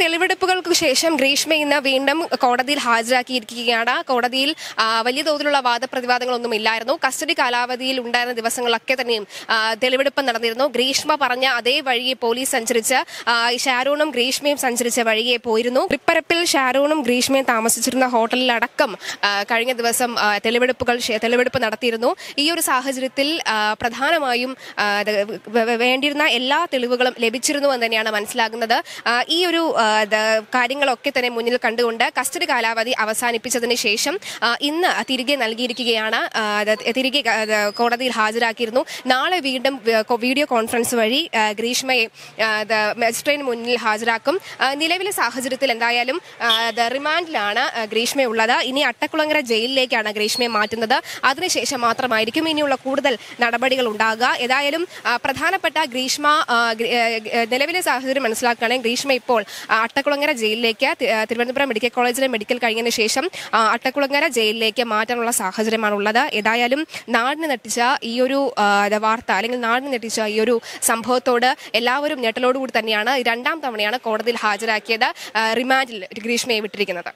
തെളിവെടുപ്പുകൾക്ക് ശേഷം ഗ്രീഷ്മ ഇന്ന് വീണ്ടും കോടതിയിൽ ഹാജരാക്കിയിരിക്കുകയാണ് കോടതിയിൽ ആ, വലിയ തോതിലുള്ള വാദപ്രതിവാദങ്ങളൊന്നും ഇല്ലായിരുന്നു കസ്റ്റഡി കാലാവധിയിൽ ഉണ്ടായിരുന്ന ദിവസങ്ങളിലൊക്കെ തന്നെയും ആ, തെളിവെടുപ്പ് നടന്നിരുന്നു ഗ്രീഷ്മ പറഞ്ഞ അതേ വഴിയെ പോലീസ് സഞ്ചരിച്ച് ആ, ഈ ഷാരൂണും ഗ്രീഷ്മയും സഞ്ചരിച്ച വഴിയെ പോയിരുന്നു തൃപ്പരപ്പിൽ ഷാരൂണും ഗ്രീഷ്മയും താമസിച്ചിരുന്ന ഹോട്ടലിലടക്കം ആ, കഴിഞ്ഞ ദിവസം ആ, തെളിവെടുപ്പുകൾ ശേ- തെളിവെടുപ്പ് നടത്തിയിരുന്നു ഈ ഒരു സാഹചര്യത്തിൽ ആ, പ്രധാനമായും ആ, ഇത് വേ- വേ- വേണ്ടിയിരുന്ന എല്ലാ തെളിവുകളും ലഭിച്ചിരുന്നു എന്ന് തന്നെയാണ് മനസ്സിലാകുന്നത് ആ, ഈ ഒരു ആ, ഇത് കാര്യങ്ങളൊക്കെ തന്നെ മുന്നിൽ കണ്ടുകൊണ്ട് കസ്റ്റഡി കാലാവധി അവസാനിപ്പിച്ചതിന് ശേഷം ആ, ഇന്ന് തിരികെ നൽകിയിരിക്കുകയാണ് ആ, അത് തിരികെ ആ, അത് കോടതിയിൽ ഹാജരാക്കിയിരുന്നു നാളെ വീണ്ടും വ- കൊ- വീഡിയോ കോൺഫറൻസ് വഴി ആ, ഗ്രീഷ്മയെ ആ, അത് മജിസ്ട്രേറ്റിന് മുന്നിൽ ഹാജരാക്കും ആ, നിലവിലെ സാഹചര്യത്തിൽ എന്തായാലും ആ, അത് റിമാൻഡിലാണ് ആ, ഗ്രീഷ്മയുള്ളത് ഇനി അട്ടക്കുളങ്ങര ജയിലിലേക്കാണ് ഗ്രീഷ്മയെ മാറ്റുന്നത് അതിനുശേഷം മാത്രമായിരിക്കും ഇനിയുള്ള കൂടുതൽ നടപടികൾ ഉണ്ടാകുക ഏതായാലും ആ, പ്രധാനപ്പെട്ട ഗ്രീഷ്മ ആ, ഗ്രി- ഏ, ഏ, നിലവിലെ സാഹചര്യം മനസ്സിലാക്കുകയാണെങ്കിൽ ഗ്രീഷ്മ ഇപ്പോൾ ആ, അട്ടക്കുളങ്ങര ജയിലിലേക്ക് തി- ആ, തിരുവനന്തപുരം മെഡിക്കൽ കോളേജിലെ മെഡിക്കൽ കഴിഞ്ഞതിന് ശേഷം ആ, അട്ടക്കുളങ്ങര ജയിലിലേക്ക് മാറ്റാനുള്ള സാഹചര്യമാണ് ഉള്ളത് ഏതായാലും നാടിന് നെട്ടിച്ച ഈ ഒരു ആ, ഇത് വാർത്ത അല്ലെങ്കിൽ നാടിന് നെട്ടിച്ച ഈ ഒരു സംഭവത്തോട് എല്ലാവരും ഞെട്ടലോടുകൂടി തന്നെയാണ് രണ്ടാം തവണയാണ് കോടതിയിൽ ഹാജരാക്കിയത് ആ, റിമാൻഡിൽ ഗ്രീഷ്മയെ വിട്ടിരിക്കുന്നത്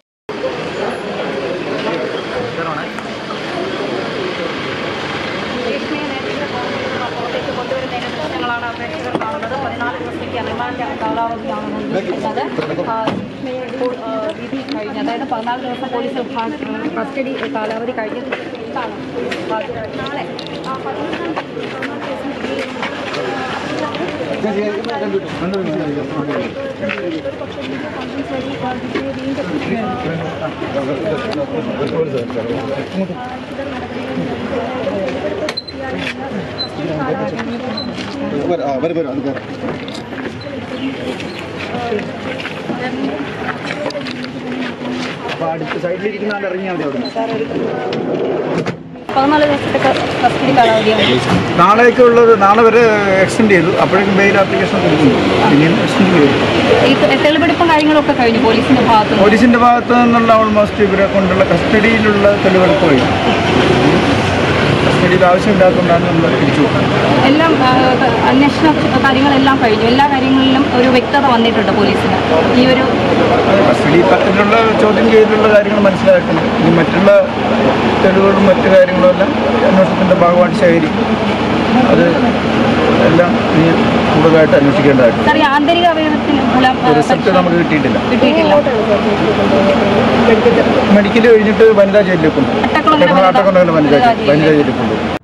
ഭീഷണിയെ നേരിട്ട് പുറത്തേക്ക് കൊണ്ടുവരുന്നതിന് ഞങ്ങളാണ് അപേക്ഷകർ കാണുന്നത് പതിനാല് ദിവസത്തേക്ക് റിമാൻഡ് കാലാവധിയാണ് നൽകിയിരിക്കുന്നത് ആ, ഇപ്പോൾ ആ, വിധി കഴിഞ്ഞ് അതായത് പതിനാല് ദിവസം പോലീസ് കസ്റ്റഡി കാലാവധി കഴിഞ്ഞിട്ടാണ് ഹാജരാക്കി. നാളെ ആ, പതിനൊന്നാം തീയതി വരും, ആ, വരും, വരും, അത് കയറാം. അപ്പൊ അടുത്ത സൈഡിലിരിക്കുന്ന ആൾ ഇറങ്ങിയാൽ മതി അവിടെ പതിനാല് ദിവസത്തെ കസ്റ്റഡി കാലാവധിയാണ് നാളേക്ക് ഉള്ളത് നാളെ വരെ എക്സ്റ്റെൻഡ് ചെയ്തു അപ്പോഴേക്കും ബെയിൽ ആപ്ലിക്കേഷൻ കൊടുക്കുന്നു ഇനിയും എക്സ്റ്റെൻഡ് ചെയ്തു ഈ തെളിവെടുപ്പും കാര്യങ്ങളൊക്കെ കഴിഞ്ഞു പോലീസിന്റെ ഭാഗത്ത് നിന്ന് പോലീസിന്റെ ഭാഗത്ത് നിന്നുള്ള ഓൾമോസ്റ്റ് ഇവരെ കൊണ്ടുള്ള കസ്റ്റഡിയിലുള്ള തെളിവെടുപ്പ് കഴിഞ്ഞു കസ്റ്റഡിയിൽ ആവശ്യമില്ലാത്തതുകൊണ്ടാണ് നമ്മൾ തിരിച്ചു പോകുന്നത് എല്ലാം ആ, അന്വേഷണ കാര്യങ്ങളെല്ലാം കഴിഞ്ഞു എല്ലാ കാര്യങ്ങളിലും ഒരു വ്യക്തത വന്നിട്ടുണ്ട് പോലീസിന് ഈ ഒരു കസ്റ്റഡി കത്തിലുള്ള ചോദ്യം ചെയ്തിട്ടുള്ള കാര്യങ്ങൾ മനസ്സിലായിട്ടുണ്ട് ഇനി മറ്റുള്ള തെളിവുകളും മറ്റു കാര്യങ്ങളും എല്ലാം അന്വേഷണത്തിൻ്റെ ഭാഗമായിട്ട് ശേഖരിക്കും അത് എല്ലാം ഇനി കൂടുതലായിട്ട് അന്വേഷിക്കേണ്ടതായിട്ടുണ്ട് സാർ ഈ ആന്തരിക അവയവത്തിന് മൂലം ആ, റിസൾട്ട് നമുക്ക് കിട്ടിയിട്ടില്ല കിട്ടിയിട്ടില്ല മെഡിക്കൽ കഴിഞ്ഞിട്ട് വനിതാ ജയിലിലേക്ക് കൊണ്ടുപോകും അട്ടക്കുളങ്ങര അട്ടക്കുളങ്ങര വനിതാ ജയിൽ- വനിതാ ജയിലിലേക്ക് കൊണ്ടുപോകും